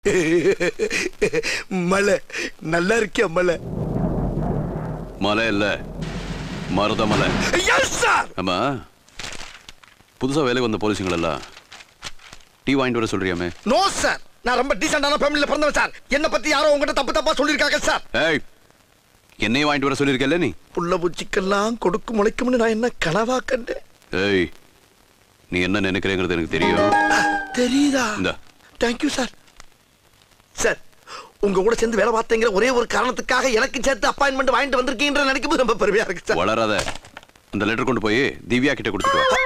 மலை நல்லா இருக்கியா மலை மலை இல்ல மருத மலை எஸ் சார் ஆமா புதுசா வேலைக்கு வந்த போலீஸுங்கள் எல்லாம் டீ வாங்கிட்டு வர சொல்றியாமே நோ சார் நான் ரொம்ப டீசென்டான ஃபேமிலில பிறந்தவன் சார் என்ன பத்தி யாரோ உங்ககிட்ட தப்பு தப்பா சொல்லிருக்காங்க சார் ஏய் என்னையும் வாங்கிட்டு வர சொல்லியிருக்கல நீ புள்ள பூச்சிக்கெல்லாம் கொடுக்கு முளைக்கும்னு நான் என்ன கனவா கண்டேன் ஏய் நீ என்ன நினைக்கிறேங்கிறது எனக்கு தெரியும் தெரியுதா இந்தா. தேங்க்யூ சார் சார் உங்க கூட சேர்ந்து வேலை பார்த்தேங்கிற ஒரே ஒரு காரணத்துக்காக எனக்கு சேர்த்து அப்பாயின்மெண்ட் வாங்கிட்டு வந்திருக்கீங்கன்ற நினைக்கும் போது ரொம்ப பெருமையா இருக்கு சார் வளராத அந்த லெட்டர் கொண்டு போய் திவ்யா கிட்ட கொடுத்துட்டு வா